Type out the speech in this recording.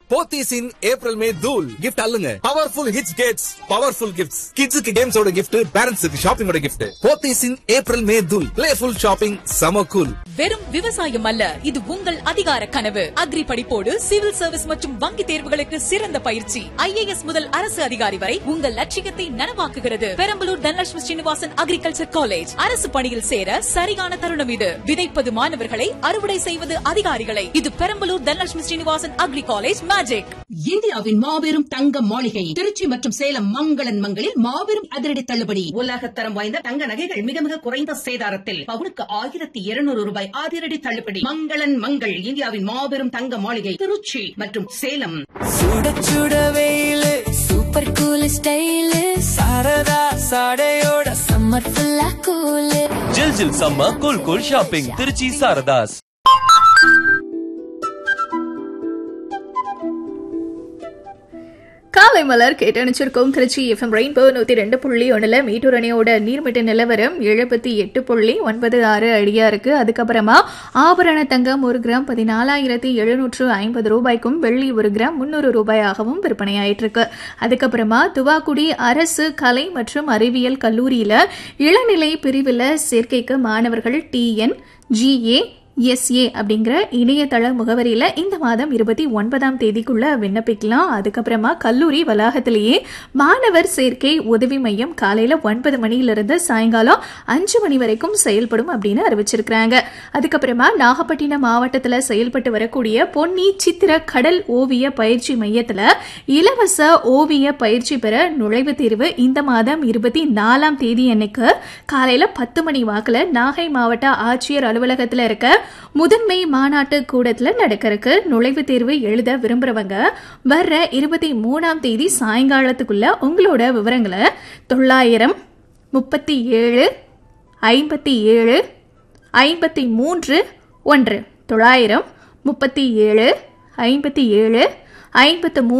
Pothys in April May Dhool gift அல்லுங்க powerful hits gets powerful gifts கிட்ஸுக்கு கேம்ஸோட கிஃப்ட் பேரண்ட்ஸுக்கு ஷாப்பிங்கோட gift Pothys in April May Dhool playful shopping சம கூல் வெறும் விவசாயம் அல்ல இது உங்கள் அதிகார கனவு அக்ரி படிப்போடு சிவில் சர்வீஸ் மற்றும் வங்கி தேர்வுகளுக்கு சிறந்த பயிற்சி ஐஏஎஸ் முதல் அரசு அதிகாரி வரை உங்கள் லட்சியத்தை நனவாக்குகிறது பெரம்பலூர் தனலட்சுமி ஸ்ரீனிவாசன் அக்ரிகல்ச்சர் காலேஜ் அரசு பணியில் சேர சரியான தருணம் இது விதைப்பது மாணவர்களை அறுவடை செய்வது அதிகாரிகளை இது Perambalur Dhanalakshmi Srinivasan agri college magic இந்தியாவின் மாபெரும் தங்க மாளிகை திருச்சி மற்றும் சேலம் மங்களன் மங்களில் மாபெரும் அதிரடி தள்ளுபடி உலகத்தரம் வாய்ந்த தங்க நகைகள் மிக மிக குறைந்த சேதாரத்தில் பவுனுக்கு ஆயிரத்தி இருநூறு ரூபாய் அதிரடி தள்ளுபடி மங்களன் மங்கள் இந்தியாவின் மாபெரும் தங்க மாளிகை திருச்சி மற்றும் சேலம் சுட சுட வெயிலு சூப்பர் கூல் ஸ்டைலு சாரதா சாடையோட சம்மர் ஃபுல்லா கூலு ஜில் ஜில் சம்ம cool cool shopping Trichy Saradhas காலை மலர் கேட்டணிச்சிருக்கோம் திருச்சி எஃப்எம் ரெயின்போ நூத்தி ரெண்டு புள்ளி ஒண்ணுல மீட்டூர் அணையோட நீர்மட்ட நிலவரம் எழுபத்தி எட்டு புள்ளி ஒன்பது ஆறு அடியா இருக்கு அதுக்கப்புறமா ஆபரண தங்கம் ஒரு கிராம் பதினாலாயிரத்தி எழுநூற்று ஐம்பது ரூபாய்க்கும் வெள்ளி ஒரு கிராம் முன்னூறு ரூபாயாகவும் விற்பனையாயிட்டு இருக்கு அதுக்கப்புறமா துவாக்குடி அரசு கலை மற்றும் அறிவியல் கல்லூரியில இளநிலை பிரிவில் சேர்க்கைக்கு மாணவர்கள் டிஎன் ஜிஏ எஸ்ஏ அப்படிங்கிற இணையதள முகவரியில இந்த மாதம் இருபத்தி ஒன்பதாம் தேதிக்குள்ள விண்ணப்பிக்கலாம் அதுக்கப்புறமா கல்லூரி வளாகத்திலேயே மாணவர் சேர்க்கை உதவி மையம் காலையில ஒன்பது மணியிலிருந்து சாயங்காலம் அஞ்சு மணி வரைக்கும் செயல்படும் அப்படின்னு அறிவிச்சிருக்கிறாங்க அதுக்கப்புறமா நாகப்பட்டினம் மாவட்டத்தில் செயல்பட்டு வரக்கூடிய பொன்னி சித்திர கடல் ஓவிய பயிற்சி மையத்தில் இலவச ஓவிய பயிற்சி பெற நுழைவுத் தேர்வு இந்த மாதம் இருபத்தி நாலாம் தேதி அன்னைக்கு காலையில பத்து மணி வாக்குல நாகை மாவட்ட ஆட்சியர் அலுவலகத்தில் இருக்க முதன்மை மாநாட்டு கூடத்துல நடக்க இருக்கு நுழைவுத் தேர்வு எழுத விரும்புறவங்க வர்ற இருபத்தி மூணாம் தேதி சாயங்காலத்துக்குள்ள உங்களோட விவரங்களை தொள்ளாயிரம் முப்பத்தி ஏழு ஐம்பத்தி ஏழு ஐம்பத்தி மூன்று ஒன்று தொள்ளாயிரம் முப்பத்தி ஏழு ஐம்பத்தி ஏழு ஐம்பத்து மூன்று